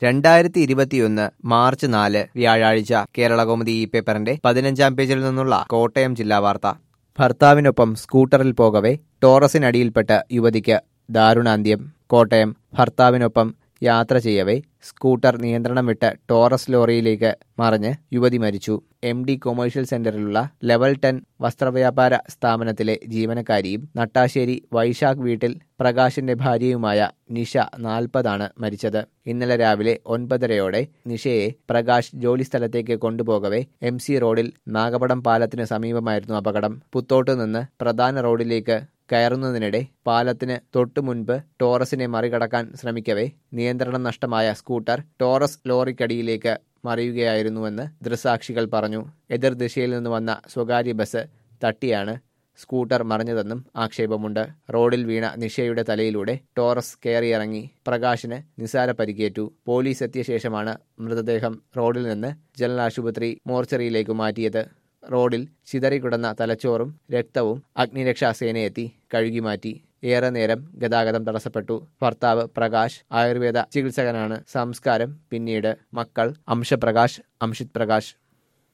രണ്ടായിരത്തി ഇരുപത്തിയൊന്ന് മാർച്ച് നാല് വ്യാഴാഴ്ച കേരളകൗമുദി ഈ പേപ്പറിന്റെ പതിനഞ്ചാം പേജിൽ നിന്നുള്ള കോട്ടയം ജില്ലാ വാർത്ത ഭർത്താവിനൊപ്പം സ്കൂട്ടറിൽ പോകവെ ടോറസിനടിയിൽപ്പെട്ട യുവതിക്ക് ദാരുണാന്ത്യം കോട്ടയം ഭർത്താവിനൊപ്പം യാത്ര ചെയ്യവേ സ്കൂട്ടർ നിയന്ത്രണം വിട്ട് ടോറസ് ലോറിയിലേക്ക് മറിഞ്ഞ് യുവതി മരിച്ചു എം ഡി കൊമേഴ്ഷ്യൽ സെന്ററിലുള്ള ലെവൽ ടെൻ വസ്ത്രവ്യാപാര സ്ഥാപനത്തിലെ ജീവനക്കാരിയും നട്ടാശ്ശേരി വൈശാഖ് വീട്ടിൽ പ്രകാശിന്റെ ഭാര്യയുമായ നിഷ നാൽപ്പതാണ് മരിച്ചത് ഇന്നലെ രാവിലെ ഒൻപതരയോടെ നിഷയെ പ്രകാശ് ജോലിസ്ഥലത്തേക്ക് കൊണ്ടുപോകവെ എം സി റോഡിൽ നാഗപടം പാലത്തിന് സമീപമായിരുന്നു അപകടം പുത്തോട്ട് നിന്ന് പ്രധാന റോഡിലേക്ക് കയറുന്നതിനിടെ പാലത്തിന് തൊട്ടു മുൻപ് ടോറസിനെ മറികടക്കാൻ ശ്രമിക്കവേ നിയന്ത്രണം നഷ്ടമായ സ്കൂട്ടർ ടോറസ് ലോറിക്കടിയിലേക്ക് മറിയുകയായിരുന്നുവെന്ന് ദൃസാക്ഷികൾ പറഞ്ഞു എതിർദിശയിൽ നിന്ന് വന്ന സ്വകാര്യ ബസ് തട്ടിയാണ് സ്കൂട്ടർ മറിഞ്ഞതെന്നും ആക്ഷേപമുണ്ട് റോഡിൽ വീണ നിഷയുടെ തലയിലൂടെ ടോറസ് കയറിയിറങ്ങി പ്രകാശിന് നിസാര പരിക്കേറ്റു പോലീസ് എത്തിയ ശേഷമാണ് മൃതദേഹം റോഡിൽ നിന്ന് ജനറൽ ആശുപത്രി മോർച്ചറിയിലേക്ക് മാറ്റിയത് റോഡിൽ ചിതറിക്കിടന്ന തലച്ചോറും രക്തവും അഗ്നിരക്ഷാ സേനയെത്തി കഴുകിമാറ്റി ഏറെ നേരം ഗതാഗതം തടസ്സപ്പെട്ടു ഭർത്താവ് പ്രകാശ് ആയുർവേദ ചികിത്സകനാണ് സംസ്കാരം പിന്നീട് മക്കൾ അംശപ്രകാശ് അംഷിത് പ്രകാശ്